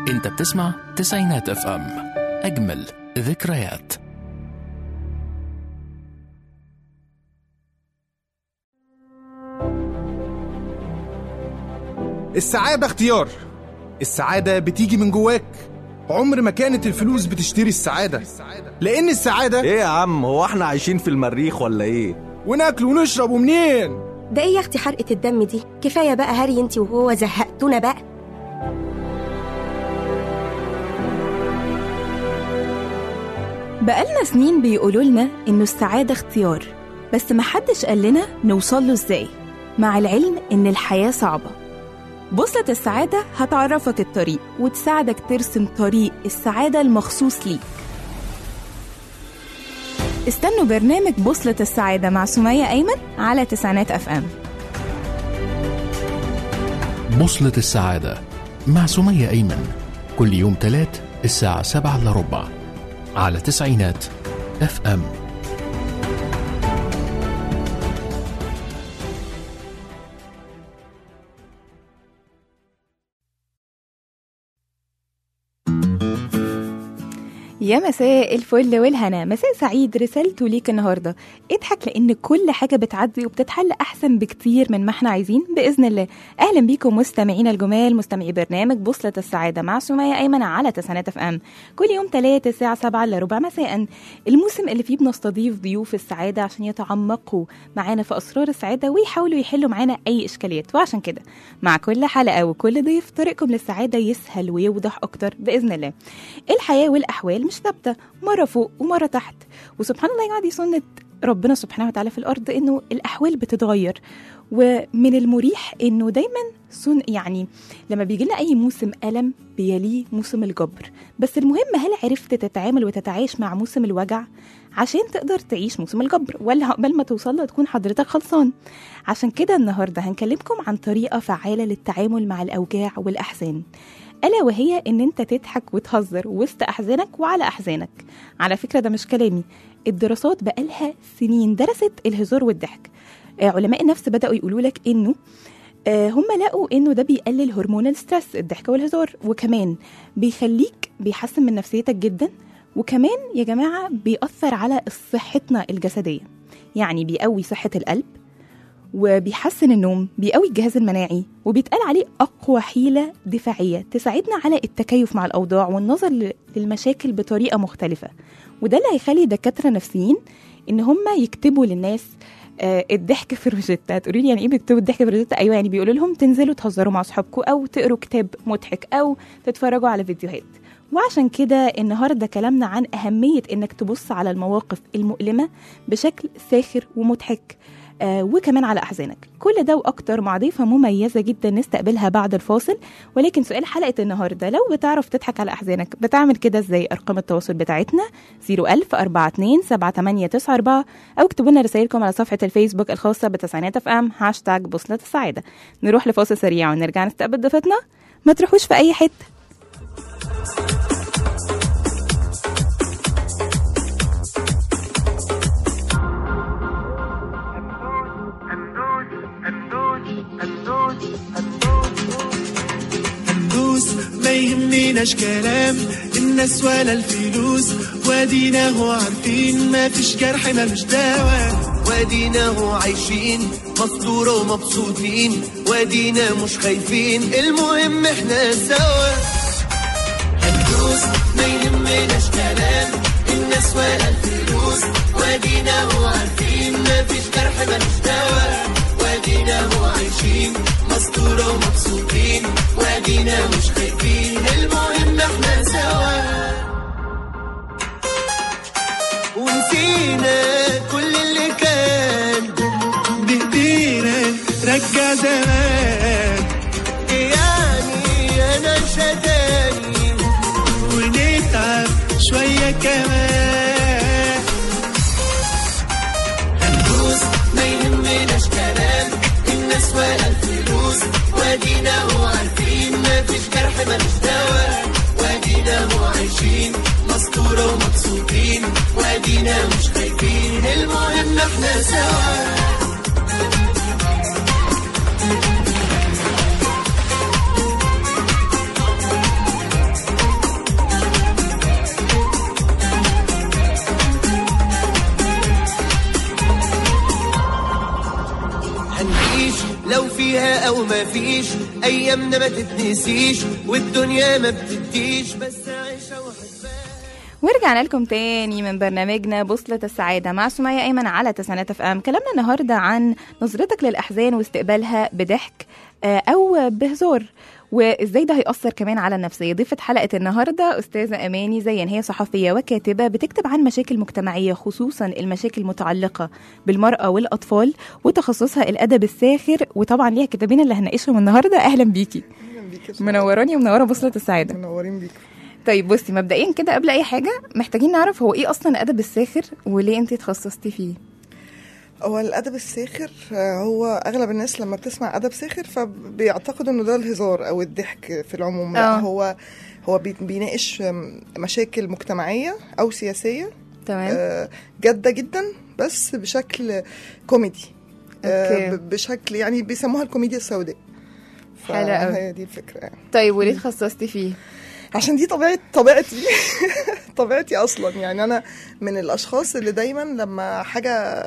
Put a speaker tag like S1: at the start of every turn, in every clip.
S1: انت بتسمع تسعينات اف ام اجمل ذكريات
S2: السعادة اختيار السعادة بتيجي من جواك عمر ما كانت الفلوس بتشتري السعادة لأن السعادة
S3: ايه يا عم هو احنا عايشين في المريخ ولا ايه
S2: وناكل ونشرب ومنين
S4: ده ايه يا اختي حرقة الدم دي كفاية بقى هري انتي وهو زهقتونا بقى
S5: بقالنا سنين بيقولوا لنا إنه السعادة اختيار بس محدش قال لنا نوصل له إزاي مع العلم إن الحياة صعبة بوصلة السعادة هتعرفك الطريق وتساعدك ترسم طريق السعادة المخصوص ليك استنوا برنامج بوصلة السعادة مع سمية أيمن على تسعينات أف أم
S1: بوصلة السعادة مع سمية أيمن كل يوم تلات الساعة سبعة إلا ربع على تسعينات اف ام
S5: يا مساء الفل والهنا مساء سعيد رسالته ليك النهارده اضحك لان كل حاجه بتعدي وبتتحل احسن بكتير من ما احنا عايزين باذن الله اهلا بيكم مستمعينا الجمال مستمعي برنامج بوصله السعاده مع سميه ايمن على تسعينات اف ام كل يوم 3 الساعه 7 الا ربع مساء الموسم اللي فيه بنستضيف ضيوف السعاده عشان يتعمقوا معانا في اسرار السعاده ويحاولوا يحلوا معانا اي اشكاليات وعشان كده مع كل حلقه وكل ضيف طريقكم للسعاده يسهل ويوضح اكتر باذن الله الحياه والاحوال مش ثابته مره فوق ومره تحت وسبحان الله يا جماعه دي سنه ربنا سبحانه وتعالى في الارض انه الاحوال بتتغير ومن المريح انه دايما سن يعني لما بيجي لنا اي موسم الم بيليه موسم الجبر بس المهم هل عرفت تتعامل وتتعايش مع موسم الوجع عشان تقدر تعيش موسم الجبر ولا قبل ما توصل له تكون حضرتك خلصان عشان كده النهارده هنكلمكم عن طريقه فعاله للتعامل مع الاوجاع والاحزان ألا وهي إن أنت تضحك وتهزر وسط أحزانك وعلى أحزانك على فكرة ده مش كلامي الدراسات بقالها سنين درست الهزار والضحك آه، علماء النفس بدأوا يقولوا لك إنه آه، هم لقوا إنه ده بيقلل هرمون الستريس الضحك والهزار وكمان بيخليك بيحسن من نفسيتك جدا وكمان يا جماعة بيأثر على صحتنا الجسدية يعني بيقوي صحة القلب وبيحسن النوم بيقوي الجهاز المناعي وبيتقال عليه أقوى حيلة دفاعية تساعدنا على التكيف مع الأوضاع والنظر ل- للمشاكل بطريقة مختلفة وده اللي هيخلي دكاترة نفسيين إن هم يكتبوا للناس آه، الضحك في الروجيتا تقولي لي يعني ايه بيكتبوا الضحك في الروجيتا ايوه يعني بيقولوا لهم تنزلوا تهزروا مع اصحابكم او تقروا كتاب مضحك او تتفرجوا على فيديوهات وعشان كده النهارده كلامنا عن اهميه انك تبص على المواقف المؤلمه بشكل ساخر ومضحك آه وكمان على احزانك كل ده واكتر مع ضيفه مميزه جدا نستقبلها بعد الفاصل ولكن سؤال حلقه النهارده لو بتعرف تضحك على احزانك بتعمل كده ازاي ارقام التواصل بتاعتنا 01000 42 7894 او اكتبوا لنا رسائلكم على صفحه الفيسبوك الخاصه بتسعينات اف ام هاشتاج بوصله السعاده نروح لفاصل سريع ونرجع نستقبل ضيفتنا ما تروحوش في اي حته
S6: هندوس ما يهمناش كلام الناس ولا الفلوس وادينا هو عارفين ما فيش جرح ملوش دواء
S7: وادينا هو عايشين مستورة ومبسوطين وادينا مش خايفين المهم احنا سوا هندوس ما يهمناش كلام الناس ولا الفلوس وادينا هو عارفين ما فيش جرح ملوش دواء وادينا هو عايشين مستورة ومبسوطين وادينا مش خايفين المهم احنا سوا ونسينا كل اللي كان
S6: بايدينا رجع زمان
S7: يعني انا شداني
S6: ونتعب شوية كمان
S7: هندوس ما يهمناش كلام الناس ولا الفلوس وادينا هو عارفين ما فيش جرح فيها او ما فيش ايامنا ما تتنسيش والدنيا ما بتديش بس عيشها وحبها
S5: ورجعنا لكم تاني من برنامجنا بوصلة السعادة مع سمية أيمن على تسعينات اف ام كلامنا النهاردة عن نظرتك للأحزان واستقبالها بضحك آه، أو بهزار وازاي ده هيأثر كمان على النفسية ضيفة حلقة النهاردة أستاذة أماني زين هي صحفية وكاتبة بتكتب عن مشاكل مجتمعية خصوصا المشاكل المتعلقة بالمرأة والأطفال وتخصصها الأدب الساخر وطبعا ليها كتابين اللي هنناقشهم النهاردة أهلا بيكي منوراني ومنورة بوصلة السعادة
S8: منورين بيكم
S5: طيب بصي مبدئيا كده قبل اي حاجه محتاجين نعرف هو ايه اصلا الادب الساخر وليه انت تخصصتي فيه
S8: هو الادب الساخر آه، هو اغلب الناس لما بتسمع ادب ساخر فبيعتقدوا انه ده الهزار او الضحك في العموم لا
S5: آه.
S8: هو هو بي- بيناقش آم، مشاكل مجتمعيه او سياسيه
S5: تمام
S8: آه، جاده جدا بس بشكل كوميدي آه،
S5: أوكي.
S8: ب- بشكل يعني بيسموها الكوميديا السوداء
S5: حلو أوي.
S8: هي دي الفكره يعني
S5: طيب وليه تخصصتي فيه
S8: عشان دي طبيعه طبيعتي طبيعتي اصلا يعني انا من الاشخاص اللي دايما لما حاجه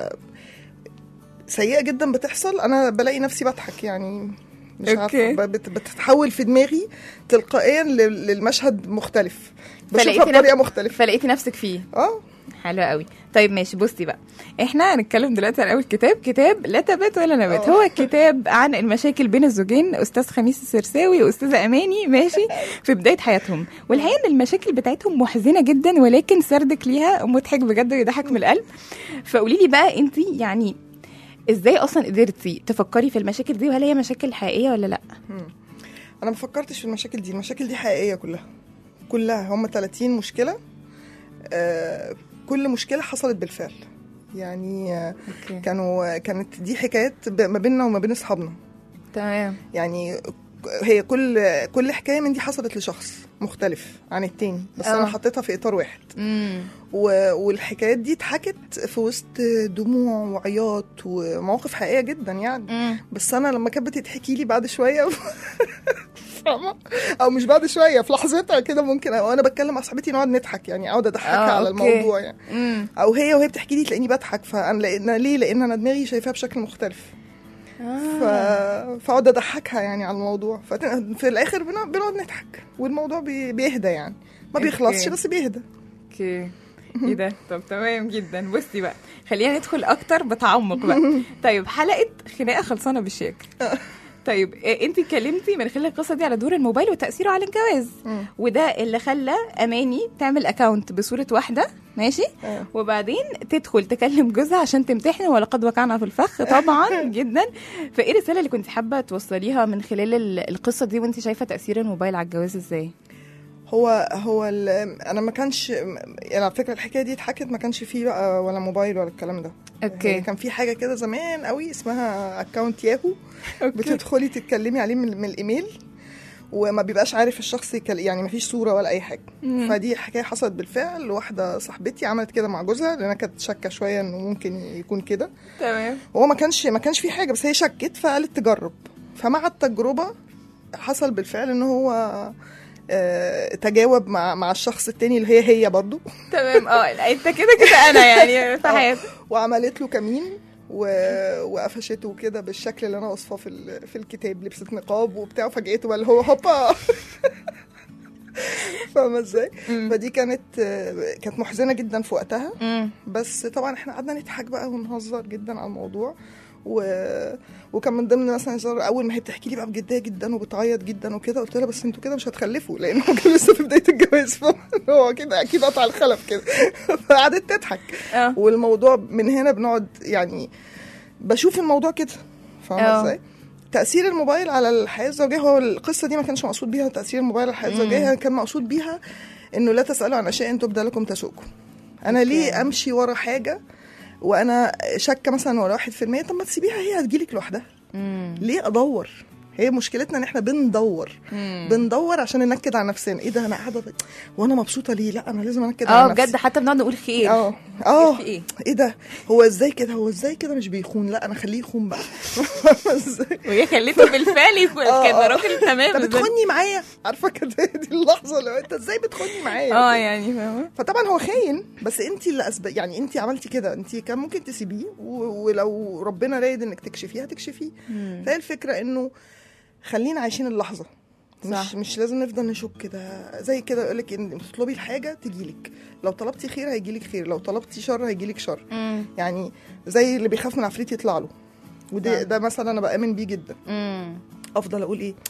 S8: سيئه جدا بتحصل انا بلاقي نفسي بضحك يعني مش
S5: أوكي.
S8: عارفه ب- بت- بتتحول في دماغي تلقائيا لل- للمشهد مختلف بشوفها
S5: فلقيتي
S8: بطريقه
S5: نف-
S8: مختلفه
S5: فلقيتي نفسك فيه
S8: اه
S5: حلو قوي طيب ماشي بصي بقى احنا هنتكلم دلوقتي عن اول كتاب كتاب لا تبات ولا نبات
S8: آه.
S5: هو كتاب عن المشاكل بين الزوجين استاذ خميس السرساوي واستاذه اماني ماشي في بدايه حياتهم والحقيقه ان المشاكل بتاعتهم محزنه جدا ولكن سردك ليها مضحك بجد ويضحك من القلب فقولي لي بقى انت يعني ازاي اصلا قدرتي تفكري في المشاكل دي وهل هي مشاكل حقيقيه ولا لا
S8: انا ما فكرتش في المشاكل دي المشاكل دي حقيقيه كلها كلها هم 30 مشكله آه كل مشكله حصلت بالفعل يعني آه
S5: اوكي
S8: كانوا كانت دي حكايات ب- ما بيننا وما بين اصحابنا
S5: تمام
S8: يعني هي كل كل حكايه من دي حصلت لشخص مختلف عن التاني بس
S5: آه.
S8: انا حطيتها في اطار واحد
S5: امم
S8: و- والحكايات دي اتحكت في وسط دموع وعياط ومواقف حقيقيه جدا يعني بس انا لما كانت بتتحكي لي بعد شويه فاهمة؟ او مش بعد شويه في لحظتها كده ممكن او انا بتكلم مع صاحبتي نقعد نضحك يعني اقعد اضحكها
S5: آه،
S8: على
S5: أوكي.
S8: الموضوع يعني
S5: امم
S8: او هي وهي بتحكي لي تلاقيني بضحك فانا لان ليه لان انا دماغي شايفاها بشكل مختلف ف... فاقعد اضحكها يعني على الموضوع ففي الاخر بنقعد, بنقعد نضحك والموضوع بي... بيهدى يعني ما بيخلصش
S5: أوكي.
S8: بس بيهدى
S5: اوكي ايه ده طب تمام جدا بصي بقى خلينا ندخل اكتر بتعمق بقى طيب حلقه خناقه خلصانه بالشياكه طيب إيه انت اتكلمتي من خلال القصه دي على دور الموبايل وتاثيره على الجواز
S8: مم.
S5: وده اللي خلى اماني تعمل اكونت بصوره واحده ماشي
S8: آه.
S5: وبعدين تدخل تكلم جوزها عشان تمتحن ولقد وقعنا في الفخ طبعا جدا فايه الرساله اللي كنت حابه توصليها من خلال ال- القصه دي وانت شايفه تاثير الموبايل على الجواز ازاي
S8: هو هو ال... انا ما كانش يعني على فكره الحكايه دي اتحكت ما كانش فيه بقى ولا موبايل ولا الكلام ده
S5: اوكي
S8: يعني كان في حاجه كده زمان قوي اسمها اكونت ياهو بتدخلي تتكلمي عليه من, من الايميل وما بيبقاش عارف الشخص يكل... يعني ما فيش صوره ولا اي حاجه
S5: مم.
S8: فدي حكايه حصلت بالفعل واحده صاحبتي عملت كده مع جوزها لانها كانت شاكه شويه انه ممكن يكون كده
S5: تمام
S8: هو ما كانش ما كانش في حاجه بس هي شكت فقالت تجرب فمع التجربه حصل بالفعل ان هو آه، تجاوب مع مع الشخص التاني اللي هي هي برضو
S5: تمام اه لا، انت كده كده انا يعني في حياتي
S8: وعملت له كمين و... وقفشته كده بالشكل اللي انا وصفاه في ال... في الكتاب لبست نقاب وبتاع وفاجئته بقى اللي هو هوبا فاهمه ازاي؟ فدي كانت كانت محزنه جدا في وقتها
S5: مم.
S8: بس طبعا احنا قعدنا نضحك بقى ونهزر جدا على الموضوع و... وكان من ضمن مثلا هزار اول ما هي بتحكي لي بقى بجديه جدا وبتعيط جدا وكده قلت لها بس انتوا كده مش هتخلفوا لان هو كان لسه في بدايه الجواز فهو كده اكيد قطع الخلف كده فقعدت تضحك
S5: اه
S8: والموضوع من هنا بنقعد يعني بشوف الموضوع كده فاهمه
S5: اه.
S8: ازاي؟ تأثير الموبايل على الحياة الزوجية هو القصة دي ما كانش مقصود بيها تأثير الموبايل على الحياة الزوجية كان مقصود بيها إنه لا تسألوا عن أشياء إن تبدى لكم تسؤكم أنا ليه أمشي ورا حاجة وأنا شاكة مثلا ورا واحد في المية طب ما تسيبيها هي هتجيلك لوحدها
S5: مم.
S8: ليه أدور هي مشكلتنا ان احنا بندور بندور عشان ننكد على نفسنا ايه ده انا قاعده ب- وانا مبسوطه ليه لا انا لازم انكد
S5: اه
S8: على نفسي
S5: بجد حتى بنقعد نقول خير
S8: اه اه
S5: في ايه؟
S8: ايه ده هو ازاي كده هو ازاي كده مش بيخون لا انا خليه يخون بقى ازاي
S5: وهي خليته بالفعل يكون
S8: آه،
S5: كان
S8: آه.
S5: راجل تمام
S8: انت بتخوني معايا عارفه كده هي دي اللحظه اللي هو انت ازاي بتخوني معايا
S5: اه يعني فاهمه
S8: فطبعا هو خاين بس انت اللي أسب... يعني انت عملتي كده انت كان ممكن تسيبيه و... ولو ربنا رايد انك تكشفيه هتكشفيه فهي الفكره انه خلينا عايشين اللحظه مش
S5: صح.
S8: مش لازم نفضل نشك كده زي كده يقول لك ان تطلبي الحاجه تجيلك لو طلبتي خير هيجيلك خير لو طلبتي شر هيجيلك شر
S5: مم.
S8: يعني زي اللي بيخاف من عفريت يطلع له وده ده مثلا انا بامن بيه جدا
S5: مم.
S8: افضل اقول ايه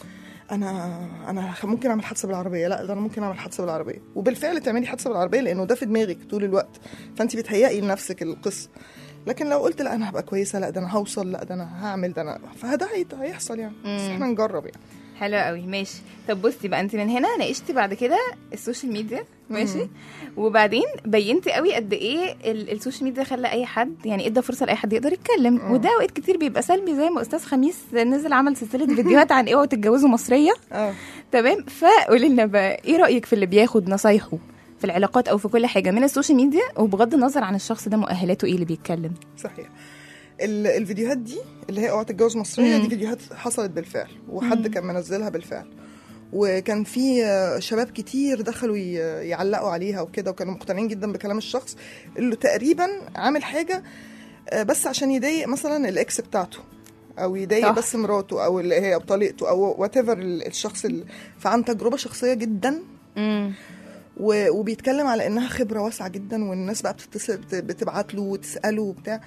S8: انا انا ممكن اعمل حادثه بالعربيه لا ده انا ممكن اعمل حادثه بالعربيه وبالفعل تعملي حادثه بالعربيه لانه ده في دماغك طول الوقت فانت بتهيئي لنفسك القصه لكن لو قلت لا انا هبقى كويسه لا ده انا هوصل لا ده انا هعمل ده انا فده هيت- هيحصل يعني بس احنا نجرب يعني
S5: حلو قوي ماشي طب بصي بقى انت من هنا ناقشتي بعد كده السوشيال ميديا ماشي وبعدين بينتي قوي قد ايه ال- السوشيال ميديا خلى اي حد يعني ادى فرصه لاي حد يقدر يتكلم وده اوقات كتير بيبقى سلبي زي ما استاذ خميس نزل عمل سلسله فيديوهات عن اوعوا تتجوزوا مصريه
S8: اه
S5: تمام فقولي لنا بقى ايه رايك في اللي بياخد نصايحه في العلاقات او في كل حاجه من السوشيال ميديا وبغض النظر عن الشخص ده مؤهلاته ايه اللي بيتكلم
S8: صحيح ال- الفيديوهات دي اللي هي اوعى تتجوز مصريه
S5: مم.
S8: دي فيديوهات حصلت بالفعل وحد كان منزلها بالفعل وكان في آه، شباب كتير دخلوا ي- يعلقوا عليها وكده وكانوا مقتنعين جدا بكلام الشخص اللي تقريبا عامل حاجه آه، بس عشان يضايق مثلا الاكس بتاعته او يضايق
S5: صح.
S8: بس مراته او اللي هي طليقته او وات ايفر الشخص اللي فعن تجربه شخصيه جدا
S5: امم
S8: و- وبيتكلم على انها خبره واسعه جدا والناس بقى بتتصل بت- بتبعت له وتساله وبتاع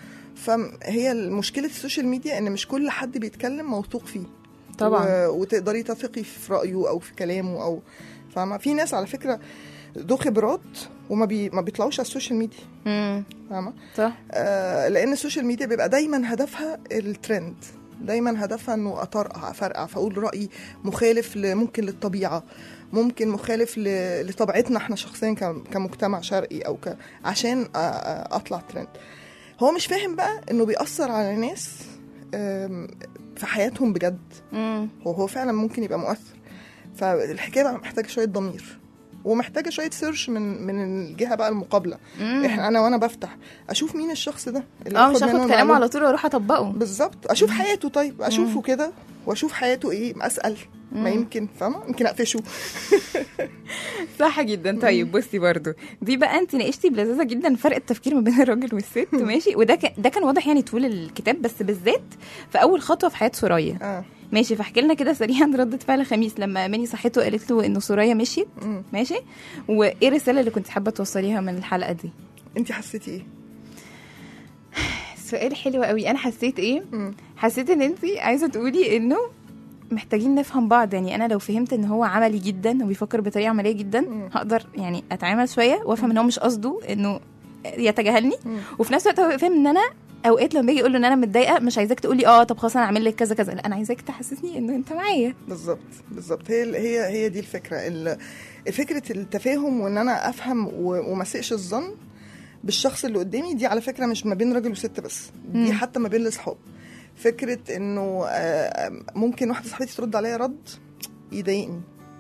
S8: فهي مشكله السوشيال ميديا ان مش كل حد بيتكلم موثوق فيه
S5: طبعا.
S8: و... وتقدري تثقي في رايه او في كلامه او فاهمه في ناس على فكره ذو خبرات وما بي... ما بيطلعوش على السوشيال ميديا
S5: امم
S8: فاهمه
S5: صح
S8: آه لان السوشيال ميديا بيبقى دايما هدفها الترند دايما هدفها انه اطرقع افرقع فاقول راي مخالف ل- ممكن للطبيعه ممكن مخالف ل- لطبيعتنا احنا شخصيا ك- كمجتمع شرقي او ك... عشان أ- أ- اطلع ترند هو مش فاهم بقى انه بيأثر على ناس آم، في حياتهم بجد
S5: امم
S8: هو هو فعلا ممكن يبقى مؤثر فالحكايه بقى محتاجه شويه ضمير ومحتاجه شويه سيرش من من الجهه بقى المقابله احنا انا وانا بفتح اشوف مين الشخص ده اللي
S5: اه
S8: باخد
S5: مش
S8: منه
S5: هاخد كلامه
S8: المعلومة.
S5: على طول واروح اطبقه
S8: بالظبط اشوف حياته طيب اشوفه كده واشوف حياته ايه اسال ما يمكن فاهمه يمكن اقفشه
S5: صح جدا طيب بصي برضو دي بقى انت ناقشتي بلذاذه جدا فرق التفكير ما بين الراجل والست ماشي وده كان ده كان واضح يعني طول الكتاب بس بالذات في اول خطوه في حياه سوريا
S8: اه
S5: ماشي فاحكي لنا كده سريعا ردة فعل خميس لما اماني صحته وقالت له انه سوريا مشيت
S8: مم.
S5: ماشي وايه الرساله اللي كنت حابه توصليها من الحلقه دي
S8: انت حسيتي ايه
S5: سؤال حلو قوي انا حسيت ايه
S8: مم.
S5: حسيت ان انت عايزه تقولي انه محتاجين نفهم بعض يعني انا لو فهمت ان هو عملي جدا وبيفكر بطريقه عمليه جدا
S8: مم.
S5: هقدر يعني اتعامل شويه وافهم ان هو مش قصده انه يتجاهلني وفي نفس الوقت هو فاهم ان انا اوقات لما باجي اقول له ان انا متضايقه مش عايزاك تقولي اه طب خلاص انا اعمل لك كذا كذا لا انا عايزاك تحسسني انه انت معايا
S8: بالظبط بالظبط هي هي هي دي الفكره ال- فكره التفاهم وان انا افهم و- وما اسئش الظن بالشخص اللي قدامي دي على فكره مش ما بين راجل وست بس دي
S5: مم.
S8: حتى ما بين الاصحاب فكره انه آه، ممكن واحده صاحبتي ترد عليا رد يضايقني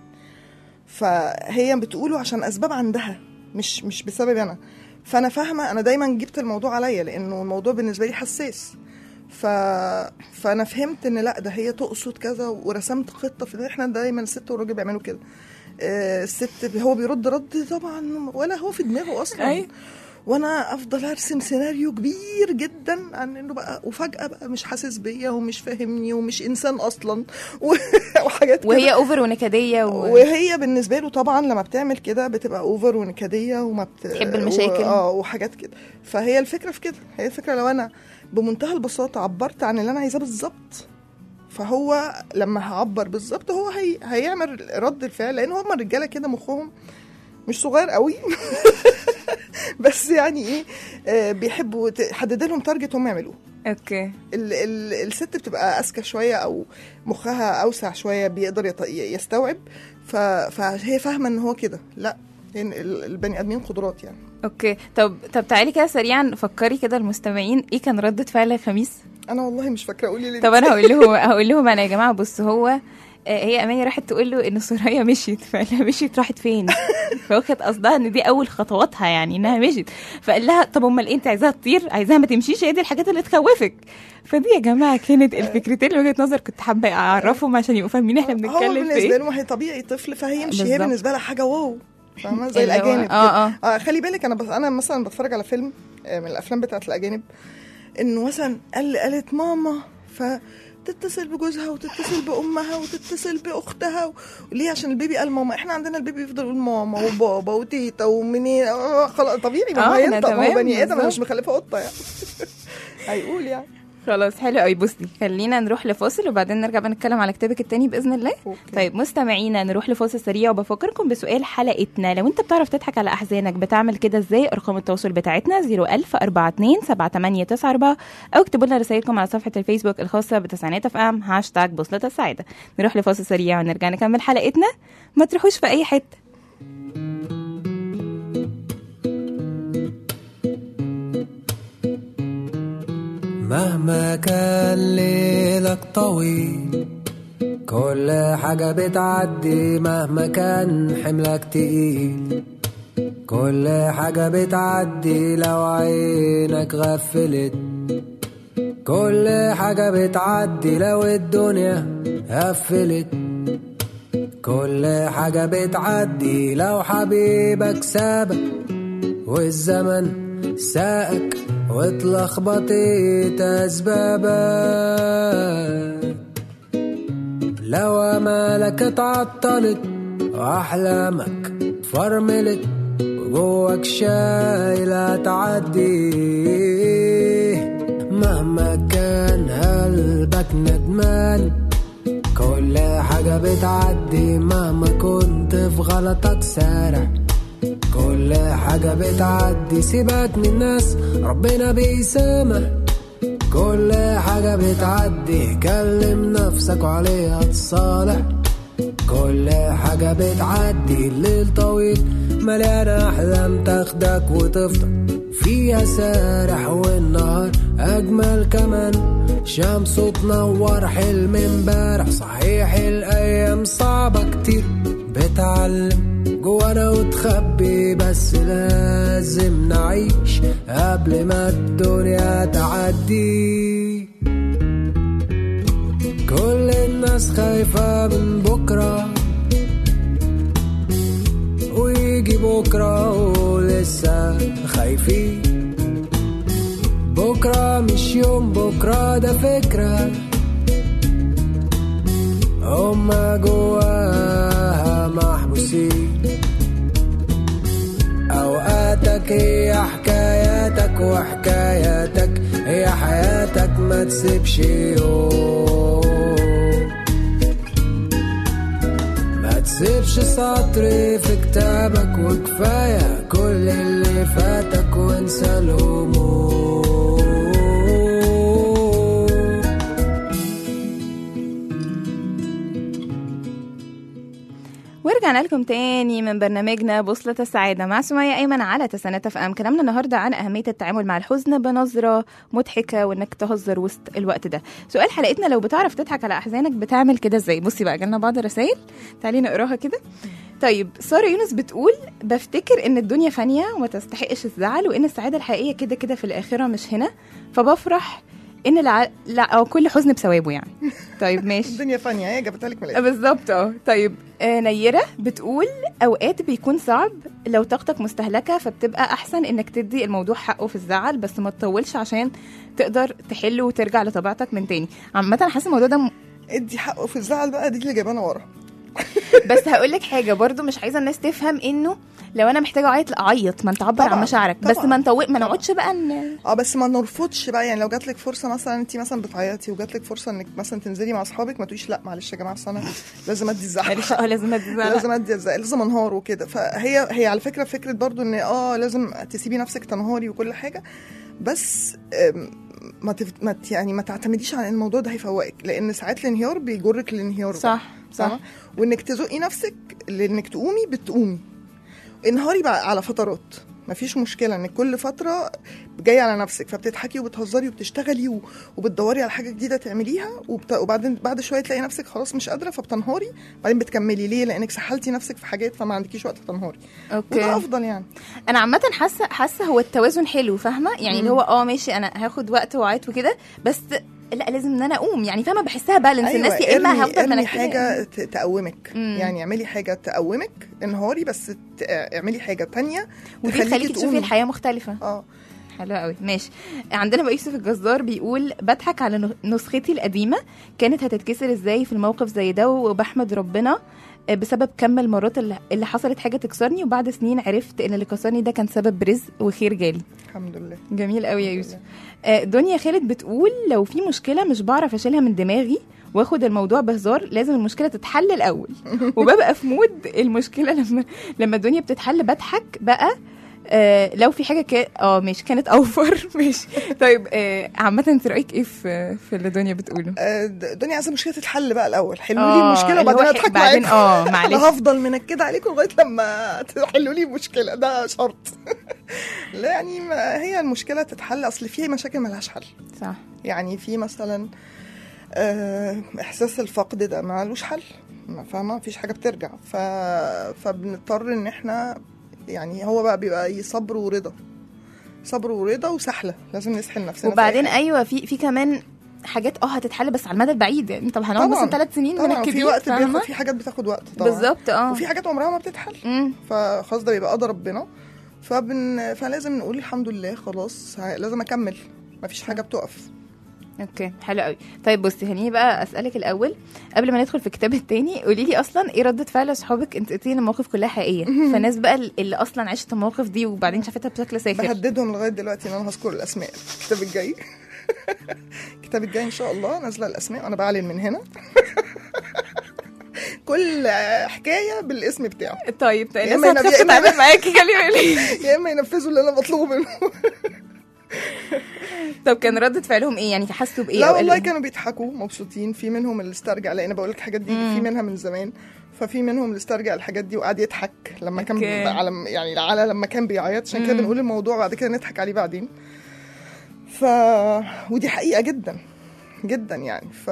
S8: فهي بتقوله عشان اسباب عندها مش مش بسبب انا فانا فاهمه انا دايما جبت الموضوع عليا لانه الموضوع بالنسبه لي حساس ف... فانا فهمت ان لا ده هي تقصد كذا ورسمت خطه في احنا دايما الست والراجل بيعملوا كده آه، الست هو بيرد رد طبعا ولا هو في دماغه اصلا
S5: أي.
S8: وانا افضل ارسم سيناريو كبير جدا عن انه بقى وفجاه بقى مش حاسس بيا ومش فاهمني ومش انسان اصلا و- وحاجات كده.
S5: وهي اوفر ونكديه و...
S8: وهي بالنسبه له طبعا لما بتعمل كده بتبقى اوفر ونكديه وما بت...
S5: تحب المشاكل.
S8: و... اه وحاجات كده فهي الفكره في كده هي الفكره لو انا بمنتهى البساطه عبرت عن اللي انا عايزاه بالظبط فهو لما هعبر بالظبط هو هي... هيعمل رد الفعل لان هم الرجاله كده مخهم مش صغير قوي بس يعني ايه آه بيحبوا تحدد لهم تارجت هم يعملوه
S5: اوكي
S8: ال ال الست بتبقى اذكى شويه او مخها اوسع شويه بيقدر يط- يستوعب ف- فهي فاهمه ان هو كده لا لان ال- البني ادمين قدرات يعني
S5: اوكي طب طب تعالي كده سريعا فكري كده المستمعين ايه كان ردة فعل خميس
S8: انا والله مش فاكره قولي لي
S5: طب انا هقول لهم هقول لهم انا يا جماعه بص هو آه، هي اماني راحت تقول له ان سوريا مشيت فقال مشيت راحت فين فهو كانت قصدها ان دي اول خطواتها يعني انها مشيت فقال لها طب امال إيه انت عايزاها تطير عايزاها ما تمشيش هي دي الحاجات اللي تخوفك فدي يا جماعه كانت الفكرتين وجهه نظر كنت حابه اعرفهم عشان يبقوا فاهمين احنا
S8: هو
S5: بنتكلم في
S8: بالنسبه
S5: ايه
S8: له ما هي طبيعي طفل فهيمشي هي
S5: بالظبط.
S8: بالنسبه لها حاجه واو فاهمه زي
S5: اللي هو-
S8: الاجانب كده.
S5: اه اه
S8: آه خلي بالك انا بس انا مثلا بتفرج على فيلم آه، من الافلام بتاعت الاجانب انه مثلا قال قالت ماما فتتصل بجوزها وتتصل بامها وتتصل باختها و... ليه عشان البيبي قال ماما احنا عندنا البيبي يفضل يقول ماما وبابا وتيتا ومنين آه خلاص طبيعي ما هو
S5: آه، إحنا
S8: هينطق ما هو
S5: تمام،
S8: بني ادم انا
S5: بالظبط.
S8: مش مخلفه قطه يعني هيقول يعني
S5: خلاص حلو قوي بصي خلينا نروح لفاصل وبعدين نرجع بقى نتكلم على كتابك التاني باذن الله
S8: أوكي.
S5: طيب مستمعينا نروح لفاصل سريع وبفكركم بسؤال حلقتنا لو انت بتعرف تضحك على احزانك بتعمل كده ازاي ارقام التواصل بتاعتنا 01000 42 7894 او اكتبوا لنا رسائلكم على صفحه الفيسبوك الخاصه بتسعينات اف ام هاشتاج بوصله السعاده نروح لفاصل سريع ونرجع نكمل حلقتنا ما تروحوش في اي حته
S9: مهما كان ليلك طويل كل حاجة بتعدي مهما كان حملك تقيل كل حاجة بتعدي لو عينك غفلت كل حاجة بتعدي لو الدنيا قفلت كل حاجة بتعدي لو حبيبك سابك والزمن ساقك واتلخبطت أسبابك لو أمالك اتعطلت وأحلامك فرملت وجواك شايلة تعدي مهما كان قلبك ندمان كل حاجة بتعدي مهما كنت في غلطك سارع كل حاجة بتعدي سيبك من الناس ربنا بيسامح كل حاجة بتعدي كلم نفسك وعليها تصالح كل حاجة بتعدي الليل طويل مليانة أحلام تاخدك وتفضل فيها سارح والنهار أجمل كمان شمس تنور حلم امبارح صحيح الأيام صعبة كتير بتعلم جوانا وتخبي بس لازم نعيش قبل ما الدنيا تعدي كل الناس خايفة من بكرة ويجي بكرة ولسه خايفين بكرة مش يوم بكرة ده فكرة هما جواها محبوسين أوقاتك هي حكاياتك وحكاياتك هي حياتك ما تسيبش يوم ما تسيبش سطر في كتابك وكفاية كل اللي فاتك وانسى الهموم
S5: ورجعنا لكم تاني من برنامجنا بوصلة السعادة مع سمية أيمن على تسانات اف ام كلامنا النهاردة عن أهمية التعامل مع الحزن بنظرة مضحكة وإنك تهزر وسط الوقت ده سؤال حلقتنا لو بتعرف تضحك على أحزانك بتعمل كده إزاي بصي بقى جالنا بعض الرسائل تعالي نقراها كده طيب سارة يونس بتقول بفتكر إن الدنيا فانية وما تستحقش الزعل وإن السعادة الحقيقية كده كده في الآخرة مش هنا فبفرح إن الع... لا أو كل حزن بثوابه يعني طيب ماشي
S8: الدنيا فانية هي جابتها لك من
S5: آه،
S8: الآخر
S5: بالظبط اه طيب آه نيرة بتقول اوقات بيكون صعب لو طاقتك مستهلكة فبتبقى احسن انك تدي الموضوع حقه في الزعل بس ما تطولش عشان تقدر تحله وترجع لطبيعتك من تاني عامة حاسة الموضوع ده م...
S8: ادي حقه في الزعل بقى دي اللي جايبانا ورا
S5: بس هقول لك حاجة برضو مش عايزة الناس تفهم انه لو انا محتاجة اعيط لا اعيط ما انت عبر عن
S8: طبعاً،
S5: مشاعرك بس
S8: طبعاً،
S5: ما نطول ما
S8: طبعاً.
S5: نقعدش بقى ن...
S8: اه بس ما نرفضش بقى يعني لو جات لك فرصه مثلا انت مثلا بتعيطي وجات لك فرصه انك مثلا تنزلي مع اصحابك ما تقوليش لا معلش يا جماعه أصل انا لازم ادي الزعل
S5: معلش اه لازم ادي زعل.
S8: لازم ادي الزعل لازم انهار وكده فهي هي على فكره فكره برضو ان اه لازم تسيبي نفسك تنهاري وكل حاجه بس آم، ما تف... ما ت- يعني ما تعتمديش على ان الموضوع ده هيفوقك لان ساعات الانهيار بيجرك للانهيار
S5: صح صح
S8: صح وانك تزقي نفسك لانك تقومي بتقومي انهاري بقى على فترات مفيش مشكله ان كل فتره جايه على نفسك فبتضحكي وبتهزري وبتشتغلي و- وبتدوري على حاجه جديده تعمليها وبت... وبعدين بعد شويه تلاقي نفسك خلاص مش قادره فبتنهاري بعدين بتكملي ليه لانك سحلتي نفسك في حاجات فما عندكيش وقت تنهاري وده
S5: اوكي
S8: افضل يعني
S5: انا عامه حاسه حاسه هو التوازن حلو فاهمه يعني اللي هو اه ماشي انا هاخد وقت وعيط وكده بس لا لازم ان انا اقوم يعني فاهمه بحسها بالانس الناس يا اما
S8: ارمي-
S5: هفضل
S8: ارمي
S5: منكده
S8: حاجه ت- تقومك
S5: مم.
S8: يعني اعملي حاجه تقومك انهاري بس ت- اعملي حاجه تانية
S5: ودي
S8: تخليكي
S5: تخليكي تشوفي
S8: تقومي.
S5: الحياه مختلفه
S8: اه
S5: حلو قوي ماشي عندنا بقى يوسف الجزار بيقول بضحك على نخ- نسختي القديمه كانت هتتكسر ازاي في الموقف زي ده وبحمد ربنا آه، بسبب كم المرات اللي, اللي حصلت حاجه تكسرني وبعد سنين عرفت ان اللي كسرني ده كان سبب رزق وخير جالي
S8: الحمد لله
S5: جميل قوي يا يوسف آه، دنيا خالد بتقول لو في مشكله مش بعرف اشيلها من دماغي واخد الموضوع بهزار لازم المشكله تتحل الاول وببقى في مود المشكله لما لما الدنيا بتتحل بضحك بقى آه لو في حاجه كا... اه ماشي كانت اوفر ماشي طيب آه عامه انت رايك ايه في في اللي دنيا بتقوله
S8: آه، د- الدنيا عايزه المشكله تتحل بقى الاول حلوا
S5: آه،
S8: لي المشكله
S5: اللي هو
S8: وبعدين
S5: ح-
S8: اضحك
S5: بعدين
S8: معاكم
S5: اه معلش
S8: انا هفضل منكده عليكم لغايه لما تحلوا لي المشكله ده شرط لا يعني ما هي المشكله تتحل اصل في مشاكل ملهاش حل
S5: صح
S8: يعني في مثلا آه، احساس الفقد ده مالوش حل ما فاهمه مفيش حاجه بترجع ف... فبنضطر ان احنا يعني هو بقى بيبقى إيه، صبر ورضا صبر ورضا وسحله لازم نسحل نفسنا في
S5: وبعدين
S8: أي حاجة.
S5: ايوه في في كمان حاجات اه هتتحل بس على المدى البعيد يعني طب هنقعد
S8: طبعاً،
S5: مثلا ثلاث سنين
S8: طبعا
S5: منكدين
S8: في وقت
S5: فاهمة؟
S8: بياخد في حاجات بتاخد وقت طبعا
S5: بالظبط اه
S8: وفي حاجات عمرها ما بتتحل
S5: مم.
S8: فخلاص ده بيبقى قدر ربنا فبن... فلازم نقول الحمد لله خلاص ه- لازم اكمل مفيش حاجه بتقف
S5: اوكي حلو قوي طيب بصي خليني بقى اسالك الاول قبل ما ندخل في الكتاب التاني قولي لي اصلا ايه رده فعل اصحابك انت قلتي ان المواقف كلها حقيقيه فالناس بقى اللي اصلا عاشت المواقف دي وبعدين شافتها بشكل ساخر
S8: بهددهم لغايه دلوقتي ان انا هذكر الاسماء الكتاب الجاي الكتاب الجاي ان شاء الله نازله الاسماء وانا بعلن من هنا كل حكايه بالاسم بتاعه
S5: طيب طيب
S8: يا إما
S5: الناس
S8: ينب-
S5: هتخاف
S8: يا إما-
S5: تتعامل معاكي خلي بالك
S8: يا اما ينفذوا اللي انا بطلبه منهم
S5: طب كان ردة فعلهم ايه يعني حسوا بايه
S8: لا
S5: أو
S8: والله
S5: قالوا إيه؟
S8: كانوا بيضحكوا مبسوطين في منهم اللي استرجع لان بقول لك الحاجات دي
S5: مم.
S8: في منها من زمان ففي منهم اللي استرجع الحاجات دي وقعد يضحك لما كان
S5: أوكي.
S8: على يعني على لما كان بيعيط عشان كده
S5: مم.
S8: بنقول الموضوع بعد كده نضحك عليه بعدين ف ودي حقيقه جدا جدا يعني ف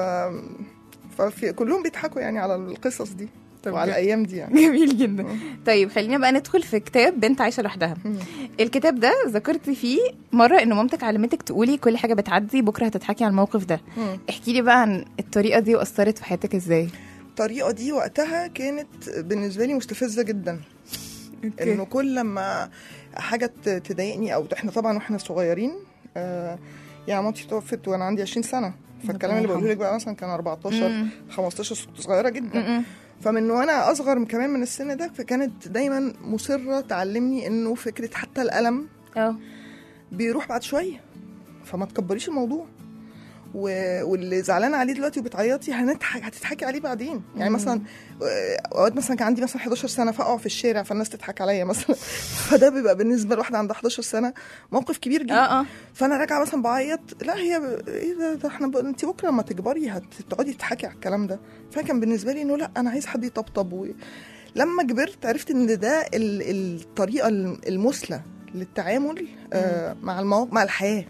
S8: ففي كلهم بيضحكوا يعني على القصص دي
S5: طب
S8: وعلى
S5: جميل.
S8: الايام دي يعني
S5: جميل جدا طيب خلينا بقى ندخل في كتاب بنت عايشه لوحدها
S8: مم.
S5: الكتاب ده ذكرتي فيه مره ان مامتك علمتك تقولي كل حاجه بتعدي بكره هتضحكي على الموقف ده
S8: مم.
S5: احكي لي بقى عن الطريقه دي واثرت في حياتك ازاي
S8: الطريقه دي وقتها كانت بالنسبه لي مستفزه جدا انه كل لما حاجه ت- تضايقني او احنا طبعا واحنا صغيرين آه يعني مامتي توفت وانا عندي 20 سنه فالكلام اللي بقوله لك بقى مثلا كان 14
S5: مم.
S8: 15 كنت صغيره جدا
S5: م-م.
S8: فمن وانا اصغر كمان من السن ده فكانت دايما مصره تعلمني انه فكره حتى الالم
S5: اه
S8: بيروح بعد شويه فما تكبريش الموضوع و... واللي زعلانه عليه دلوقتي وبتعيطي هنضحك هتضحكي عليه بعدين يعني
S5: مم.
S8: مثلا آه، اوقات مثلا كان عندي مثلا 11 سنه فاقع في الشارع فالناس تضحك عليا مثلا فده بيبقى بالنسبه لواحده عندها 11 سنه موقف كبير جدا
S5: اه اه
S8: فانا راجعه مثلا بعيط لا هي ب... ايه ده, ده احنا ب... انت بكره لما تكبري هتقعدي تضحكي على الكلام ده فكان بالنسبه لي انه لا انا عايز حد يطبطب و... لما كبرت عرفت ان ده ال... الطريقه المثلى للتعامل آه مع المواقف مع الحياه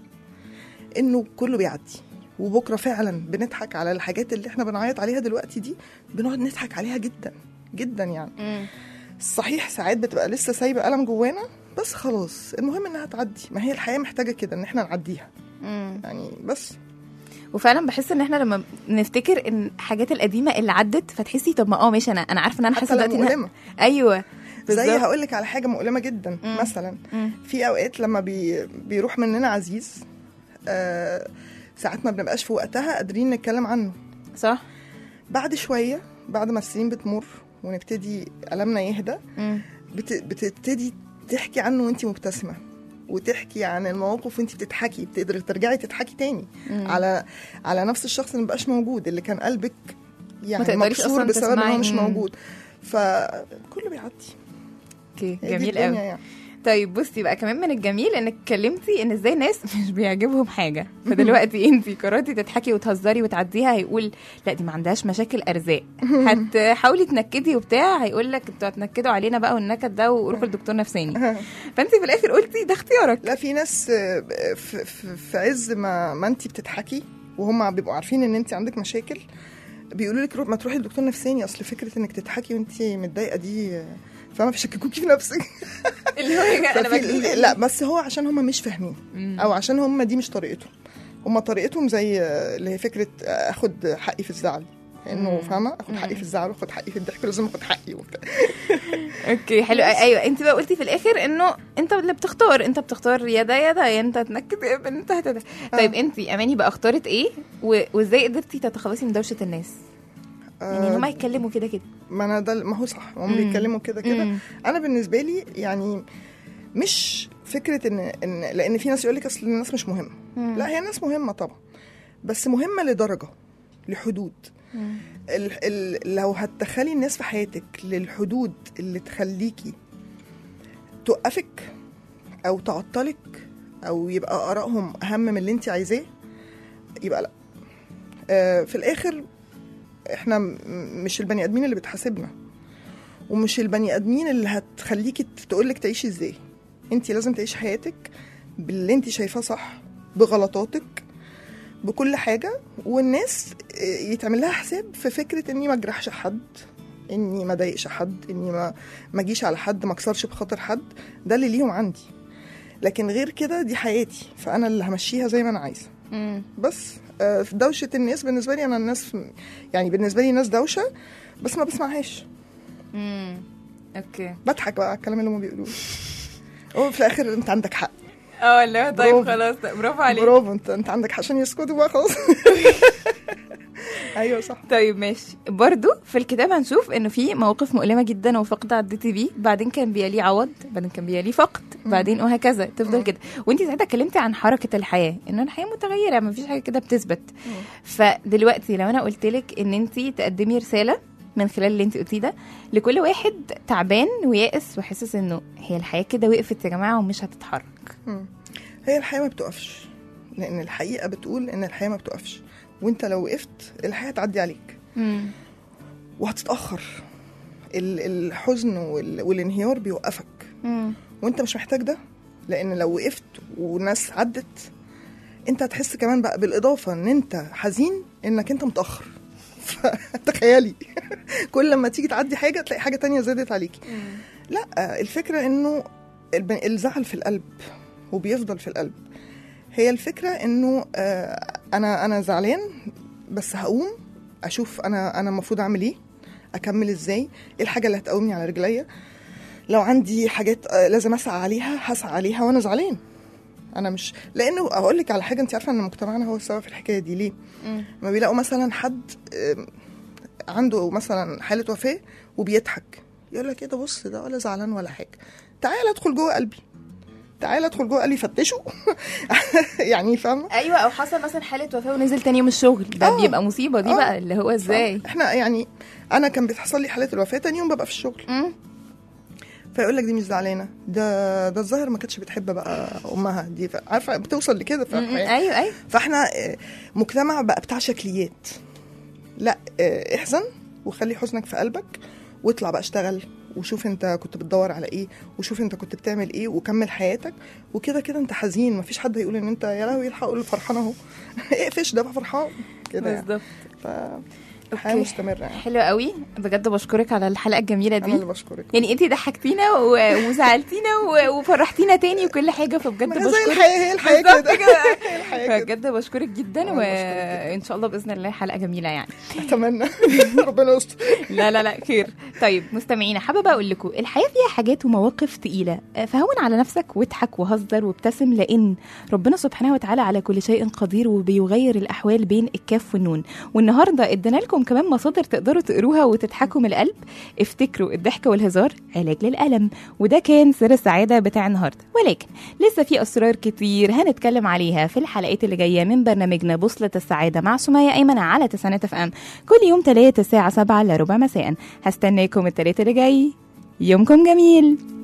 S8: انه كله بيعدي وبكره فعلا بنضحك على الحاجات اللي احنا بنعيط عليها دلوقتي دي بنقعد نضحك عليها جدا جدا يعني
S5: مم.
S8: صحيح ساعات بتبقى لسه سايبه الم جوانا بس خلاص المهم انها تعدي ما هي الحياه محتاجه كده ان احنا نعديها
S5: مم.
S8: يعني بس
S5: وفعلا بحس ان احنا لما نفتكر ان الحاجات القديمه اللي عدت فتحسي طب ما اه ماشي انا انا عارفه ان انا
S8: حتى
S5: حاسه
S8: لو
S5: دلوقتي إن-
S8: مؤلمه
S5: ايوه
S8: زي
S5: بالظبط.
S8: هقول لك على حاجه مؤلمه جدا
S5: مم.
S8: مثلا
S5: مم.
S8: في اوقات لما بي بيروح مننا عزيز آه ساعات ما بنبقاش في وقتها قادرين نتكلم عنه
S5: صح
S8: بعد شويه بعد ما السنين بتمر ونبتدي ألمنا يهدى
S5: مم.
S8: بت... بتبتدي تحكي عنه وانت مبتسمه وتحكي عن المواقف وانت بتضحكي بتقدري ترجعي تضحكي تاني
S5: مم.
S8: على على نفس الشخص اللي مبقاش موجود اللي كان قلبك يعني
S5: تقدريش
S8: مكسور
S5: أصلاً
S8: بسبب ان
S5: تسمعي.
S8: هو مش
S5: مم.
S8: موجود فكله بيعدي
S5: اوكي
S8: هي دي
S5: جميل
S8: الدنيا
S5: قوي
S8: يعني.
S5: طيب بصي بقى كمان من الجميل انك اتكلمتي ان ازاي ناس مش بيعجبهم حاجه فدلوقتي انت قررتي تضحكي وتهزري وتعديها هيقول لا دي ما عندهاش مشاكل ارزاق هتحاولي تنكدي وبتاع هيقول لك انتوا هتنكدوا علينا بقى والنكد ده وروحوا لدكتور نفساني فانت في الاخر قلتي ده اختيارك
S8: لا في ناس آه، في, في, في عز ما ما انت بتضحكي وهم بيبقوا عارفين ان انت عندك مشاكل بيقولوا لك رو- ما تروحي لدكتور نفساني اصل فكره انك تضحكي وانت متضايقه دي آه، فاهمه بيشككوكي في نفسك
S5: اللي هو يا جماعة انا
S8: ففي-
S5: بجد
S8: لا بس هو عشان هم مش فاهمين او عشان هم دي مش طريقتهم هم طريقتهم زي آه، اللي هي فكره آه، اخد حقي في الزعل انه
S5: مم.
S8: فاهمه اخد حقي في الزعل واخد حقي في الضحك لازم اخد حقي وبتاع
S5: اوكي حلو ايوه انت بقى قلتي في الاخر انه انت اللي بتختار انت بتختار يا ده يا ده يا انت هتنكد يا انت هتد طيب انت اماني بقى اختارت ايه و- وازاي قدرتي تتخلصي من دوشه الناس يعني ان هم يتكلموا كده كده
S8: ما انا ده ما هو صح هم
S5: مم.
S8: بيتكلموا كده كده
S5: مم.
S8: انا بالنسبه لي يعني مش فكره ان ان لان في ناس يقول لك اصل الناس مش مهمه
S5: مم.
S8: لا هي الناس مهمه طبعا بس مهمه لدرجه لحدود ال ال لو هتدخلي الناس في حياتك للحدود اللي تخليكي توقفك او تعطلك او يبقى ارائهم اهم من اللي انت عايزاه يبقى لا آه في الاخر احنا م- مش البني ادمين اللي بتحاسبنا ومش البني ادمين اللي هتخليكي تقولك تعيشي ازاي انت لازم تعيشي حياتك باللي انت شايفاه صح بغلطاتك بكل حاجه والناس اه، يتعمل لها حساب في فكره اني ما اجرحش حد اني ما اضايقش حد اني ما ما اجيش على حد ما اكسرش بخاطر حد ده اللي ليهم عندي لكن غير كده دي حياتي فانا اللي همشيها زي ما انا عايزه بس آه، في دوشه الناس بالنسبه لي انا الناس يعني بالنسبه لي ناس دوشه بس ما بسمعهاش
S5: امم اوكي
S8: بضحك بقى على الكلام اللي هم بيقولوه هو في الاخر انت عندك حق
S5: اه لا طيب
S8: برافو.
S5: خلاص برافو عليك
S8: برافو انت انت عندك حق عشان يسكتوا بقى خلاص ايوه صح
S5: طيب ماشي برضو في الكتاب هنشوف انه في مواقف مؤلمه جدا وفقد عديتي بيه بعدين كان بيليه عوض بعدين كان بيليه فقد بعدين وهكذا تفضل كده وانت ساعتها اتكلمتي عن حركه الحياه انه الحياه متغيره ما فيش حاجه كده بتثبت فدلوقتي لو انا قلت لك ان انت تقدمي رساله من خلال اللي انت قلتيه ده لكل واحد تعبان ويائس وحاسس انه هي الحياه كده وقفت يا جماعه ومش هتتحرك
S8: مم. هي الحياه ما بتقفش لان الحقيقه بتقول ان الحياه ما بتقفش وانت لو وقفت الحياه هتعدي عليك وهتتاخر ال- الحزن وال- والانهيار بيوقفك وانت مش محتاج ده لان لو وقفت وناس عدت انت هتحس كمان بقى بالاضافه ان انت حزين انك انت متاخر فتخيلي كل لما تيجي تعدي حاجه تلاقي حاجه تانية زادت عليكي لا الفكره انه الب- الزعل في القلب وبيفضل في القلب هي الفكره انه آه، انا انا زعلان بس هقوم اشوف انا انا المفروض اعمل ايه اكمل ازاي ايه الحاجه اللي هتقومني على رجليا لو عندي حاجات آه، لازم اسعى عليها هسعى عليها وانا زعلان انا مش لانه اقول لك على حاجه انت عارفه ان مجتمعنا هو السبب في الحكايه دي ليه ما بيلاقوا مثلا حد آم، عنده مثلا حاله وفاه وبيضحك يقول لك ايه ده بص ده ولا زعلان ولا حاجه تعال ادخل جوه قلبي تعال ادخل جوه قلبي فتشه يعني فاهمه
S5: ايوه او حصل مثلا حاله وفاه ونزل تاني يوم الشغل ده
S8: آه.
S5: بيبقى مصيبه دي
S8: آه.
S5: بقى اللي هو ازاي
S8: احنا يعني انا كان بتحصل لي حالات الوفاه تاني يوم ببقى في الشغل
S5: مم.
S8: فيقول لك دي مش زعلانه ده ده الظاهر ما كانتش بتحب بقى امها دي ف- عارفه بتوصل لكده ف-
S5: مم. ايوه ايوه
S8: فاحنا آه، مجتمع بقى بتاع شكليات لا آه، احزن وخلي حزنك في قلبك واطلع بقى اشتغل وشوف انت كنت بتدور على ايه وشوف انت كنت بتعمل ايه وكمل حياتك وكده كده انت حزين مفيش حد هيقول ان انت يا لهوي الحق قول فرحان اهو اقفش ده بقى فرحان كده يعني.
S5: بالظبط
S8: فالحياه
S5: أوكي.
S8: مستمره يعني
S5: حلو قوي بجد بشكرك على الحلقه الجميله
S8: انا اللي
S5: دي
S8: بشكرك
S5: يعني انت ضحكتينا و- وزعلتينا و- وفرحتينا تاني وكل حاجه فبجد
S8: ما هي
S5: بشكرك
S8: زي الحياه هي الحياه
S5: بالظبط
S8: كده
S5: كده.
S8: هي الحياه كده
S5: بجد بشكرك جدا
S8: أنا بشكرك
S5: وان شاء الله باذن الله حلقه جميله يعني
S8: اتمنى ربنا يستر
S5: لا لا لا خير طيب مستمعينا حابه بقى اقول لكم الحياه فيها حاجات ومواقف تقيله فهون على نفسك واضحك وهزر وابتسم لان ربنا سبحانه وتعالى على كل شيء قدير وبيغير الاحوال بين الكاف والنون والنهارده ادينا لكم كمان مصادر تقدروا تقروها وتضحكوا من القلب افتكروا الضحك والهزار علاج للالم وده كان سر السعاده بتاع النهارده ولكن لسه في اسرار كتير هنتكلم عليها في الحلقات اللي جايه من برنامجنا بوصله السعاده مع سميه ايمن على تسعينات اف ام كل يوم تلاتة الساعه 7 الا ربع مساء هستناكم التلاتة اللي جاي يومكم جميل